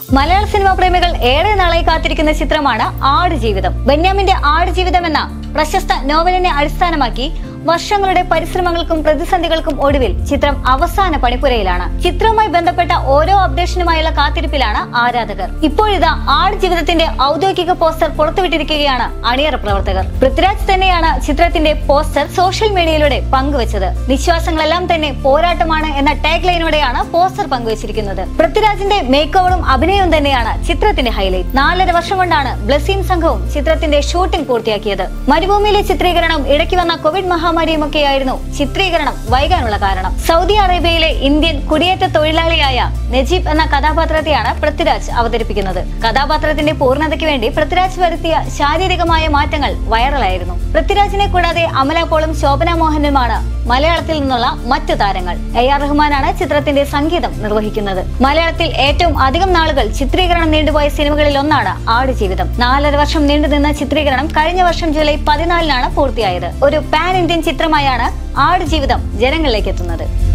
മലയാള സിനിമാ പ്രേമികൾ ഏറെ നാളായി കാത്തിരിക്കുന്ന ചിത്രമാണ് ആടുജീവിതം ബെന്യാമിന്റെ ആടുജീവിതം എന്ന പ്രശസ്ത നോവലിനെ അടിസ്ഥാനമാക്കി വർഷങ്ങളുടെ പരിശ്രമങ്ങൾക്കും പ്രതിസന്ധികൾക്കും ഒടുവിൽ ചിത്രം അവസാന പണിപ്പുരയിലാണ് ചിത്രവുമായി ബന്ധപ്പെട്ട ഓരോ അപ്ഡേഷനുമായുള്ള കാത്തിരിപ്പിലാണ് ആരാധകർ ഇപ്പോഴിതാ ആട് ജീവിതത്തിന്റെ ഔദ്യോഗിക പോസ്റ്റർ പുറത്തുവിട്ടിരിക്കുകയാണ് അണിയറ പ്രവർത്തകർ പൃഥ്വിരാജ് തന്നെയാണ് ചിത്രത്തിന്റെ പോസ്റ്റർ സോഷ്യൽ മീഡിയയിലൂടെ പങ്കുവച്ചത് നിശ്വാസങ്ങളെല്ലാം തന്നെ പോരാട്ടമാണ് എന്ന ടാഗ് ലൈനോടെയാണ് പോസ്റ്റർ പങ്കുവച്ചിരിക്കുന്നത് പൃഥ്വിരാജിന്റെ മേക്ക് ഓവറും അഭിനയവും തന്നെയാണ് ചിത്രത്തിന്റെ ഹൈലൈറ്റ് നാലര വർഷം കൊണ്ടാണ് ബ്ലസീം സംഘവും ചിത്രത്തിന്റെ ഷൂട്ടിംഗ് പൂർത്തിയാക്കിയത് മരുഭൂമിയിലെ ചിത്രീകരണം ഇടയ്ക്ക് വന്ന കോവിഡ് മഹാമാരിയുമൊക്കെയായിരുന്നു ചിത്രീകരണം വൈകാനുള്ള കാരണം സൗദി അറേബ്യയിലെ ഇന്ത്യൻ കുടിയേറ്റ തൊഴിലാളിയായ നജീബ് എന്ന കഥാപാത്രത്തെയാണ് പൃഥ്വിരാജ് അവതരിപ്പിക്കുന്നത് കഥാപാത്രത്തിന്റെ പൂർണ്ണതയ്ക്ക് വേണ്ടി പൃഥ്വിരാജ് വരുത്തിയ ശാരീരികമായ മാറ്റങ്ങൾ വൈറലായിരുന്നു പൃഥ്വിരാജിനെ കൂടാതെ അമല പോളും ശോഭന മോഹനുമാണ് മലയാളത്തിൽ നിന്നുള്ള മറ്റു താരങ്ങൾ എ ആർ റഹ്മാനാണ് ചിത്രത്തിന്റെ സംഗീതം നിർവഹിക്കുന്നത് മലയാളത്തിൽ ഏറ്റവും അധികം നാളുകൾ ചിത്രീകരണം നീണ്ടുപോയ സിനിമകളിൽ ഒന്നാണ് ആടുജീവിതം നാലര വർഷം നീണ്ടുനിന്ന ചിത്രീകരണം കഴിഞ്ഞ വർഷം ജൂലൈ പതിനാലിനാണ് പൂർത്തിയായത് ഒരു പാൻ ഇന്ത്യൻ ചിത്രമായാണ് ആടുജീവിതം ജനങ്ങളിലേക്ക് എത്തുന്നത്